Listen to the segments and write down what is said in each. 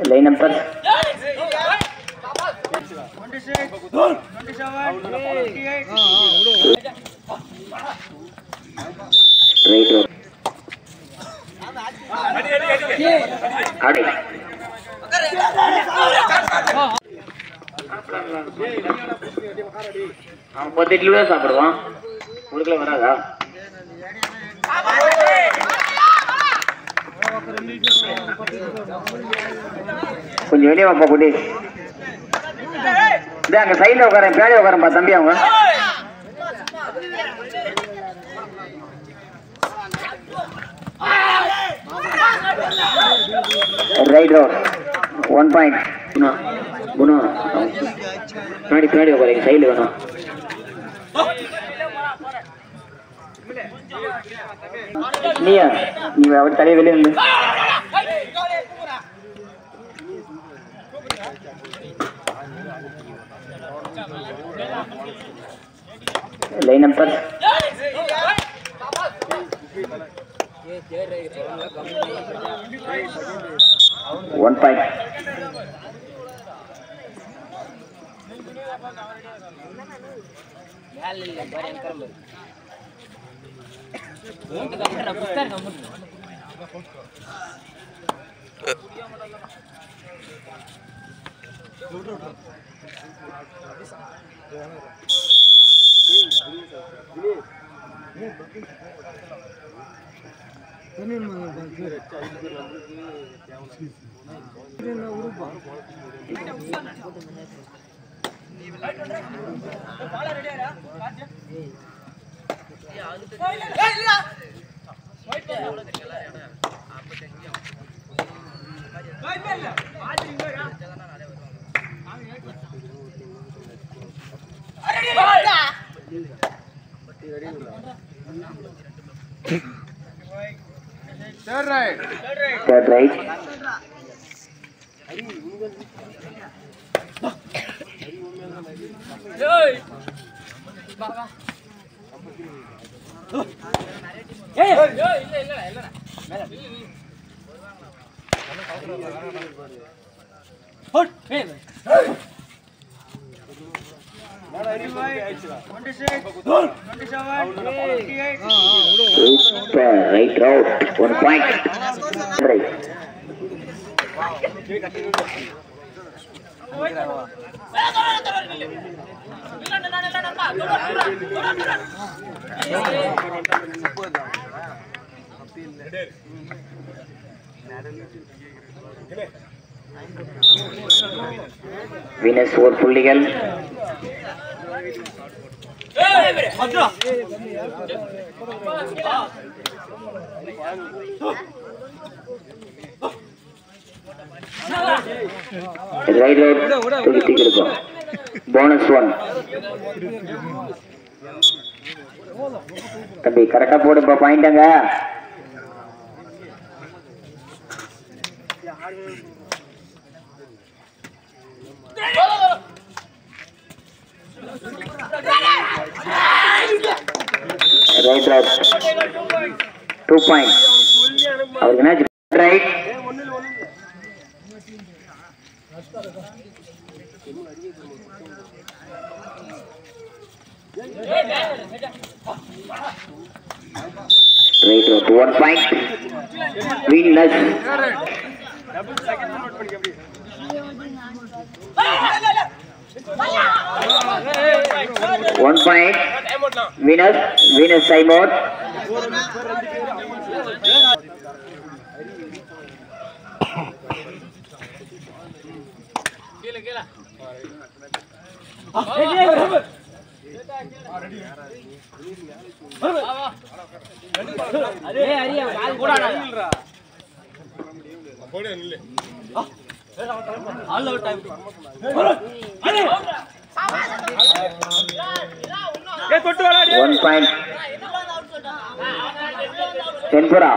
line number right road அடை அவன் பத்து இட்லி தான் சாப்பிடுவான் உங்களுக்குள்ள வராதா கொஞ்சம் வெளியே வாப்பா குட்டி இதே அங்க சைடுல உட்காரேன் பேடி உட்காரப்பா தம்பி அவங்க right road one point Guna Guna பின்னாடி பின்னாடி உட்காருங்க சைடில் வேணும் நீயா நீ அவர் தலையை வெளியே இருந்து line number one point third right right route one point right Venus ஓர் புள்ளிகள் ரைட் ரைட் தூக்கி தூக்கி இருக்கும் போனஸ் ஒன் தம்பி கரெக்டா போடுப்பா பாயிண்டாங்க ரைட் ரைட் டூ பாயிண்ட் அவருக்கு என்ன right right right one point Venus one point Venus Venus time out one point தென்புரா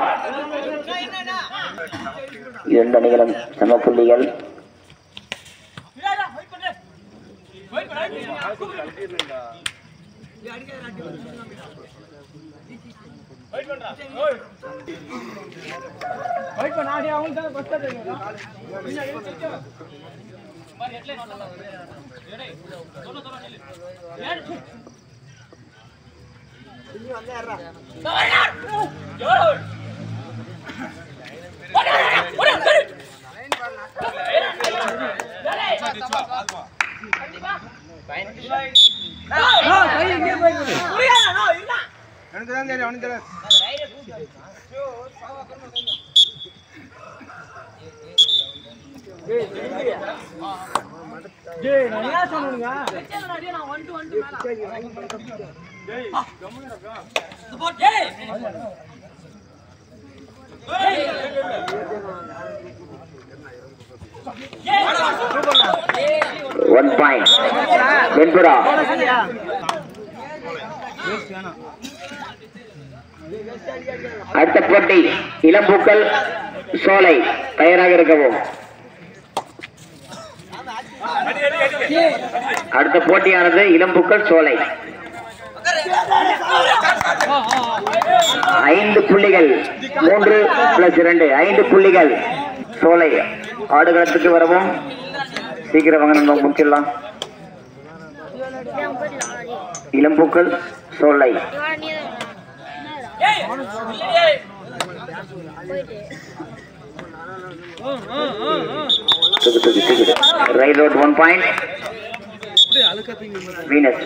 இரண்டு அணிகளும் சம புள்ளிகள் எனக்கு தான் தெரியும் அவனுக்கு தெரியாது ஒன் பாயிண்ட் வெண்புறா அடுத்த போட்டி இளம்பூக்கள் சோலை தயாராக இருக்கவும் அடுத்த போட்டியானது இளம்பூக்கள் சோலை ஐந்து புள்ளிகள் மூன்று பிளஸ் இரண்டு ஐந்து புள்ளிகள் சோலை ஆடுகளத்துக்கு வரவும் சீக்கிரம் வாங்க நம்ம முடிச்சிடலாம் இளம்பூக்கள் சோலை தூக்கு தூக்கு தூக்கு right road one point Venus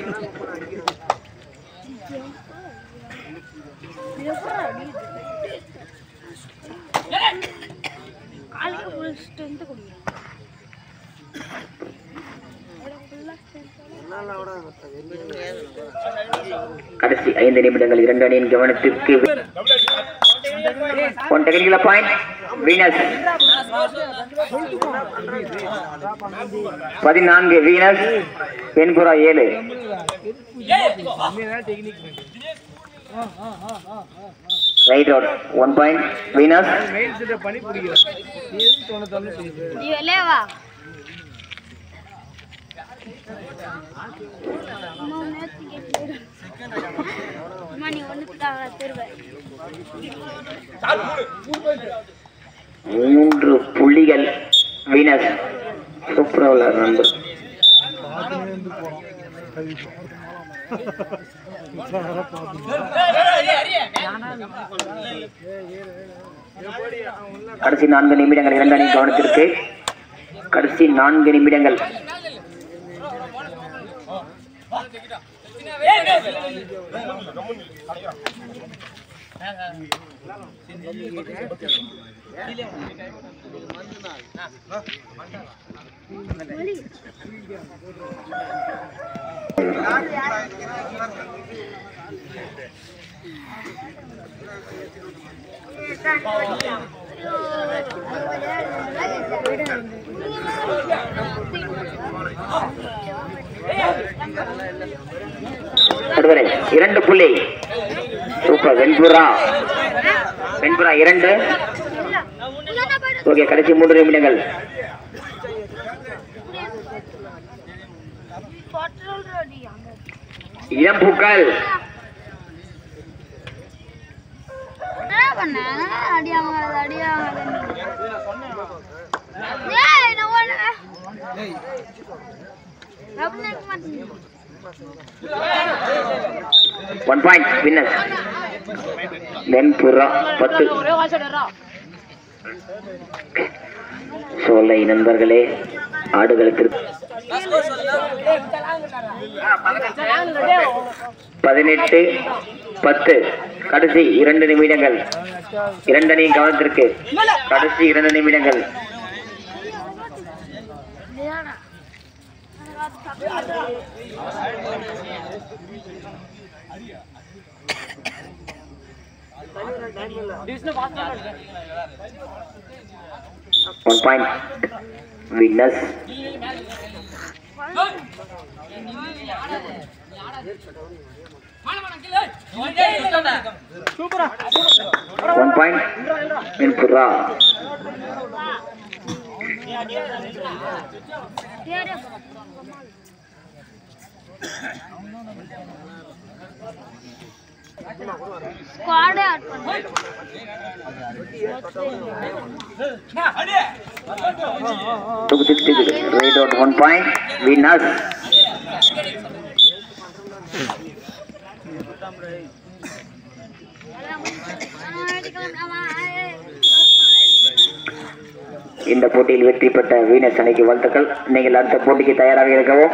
காலுக்கு ஃபுல் ஸ்ட்ரென்த் கொடுங்க கடைசி ஐந்து நிமிடங்கள் இரண்டு அணியின் கவனத்திற்கு ஒன் டெக்னிக்கல் பாயிண்ட் வீனஸ் பதினான்கு வீனஸ் பெண்புறா ஏழு right road one point Venus நீ வெளியே வா அம்மா நேத்து கேட்டு அம்மா நீ ஒன்று தருவேன் மூன்று புள்ளிகள் வீனஸ் சூப்பரா விளையாடுற நண்பர் கடைசி நான்கு நிமிடங்கள் இரண்டு அணி கவனத்திற்கு கடைசி நான்கு நிமிடங்கள் அடுவரை இரண்டு புள்ளி சூப்பர் வெண்புறா வெண்புறா இரண்டு ஓகே கடைசி மூன்று நிமிடங்கள் இளம்பூக்கள் என்ன பண்ண அடியாங்க அடியாங்க ஏய் நான் ஒண்ணு அப்படின்னு நினைக்க மாட்டேன் ஒன் பாயிண்ட் வின்னர் வெண்புறா பத்து சோலை நண்பர்களே ஆடுகளுக்கு பதினெட்டு பத்து கடைசி இரண்டு நிமிடங்கள் இரண்டு அணியின் கவனத்திற்கு கடைசி இரண்டு நிமிடங்கள் இல்லையாடா one point winners one point வெண்புறா ஸ்குவாடே ஆட் பண்ணு right out one point Venus இந்த போட்டியில் வெற்றி பெற்ற வீனஸ் அணிக்கு வாழ்த்துக்கள் நீங்கள் அடுத்த போட்டிக்கு தயாராக இருக்கவும்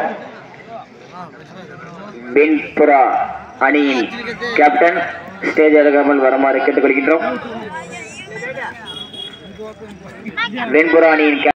வெண்புறா அணியின் கேப்டன் ஸ்டேஜ் அருகாமல் வருமாறு கேட்டுக்கொள்கின்றோம் வெண்புறா அணியின்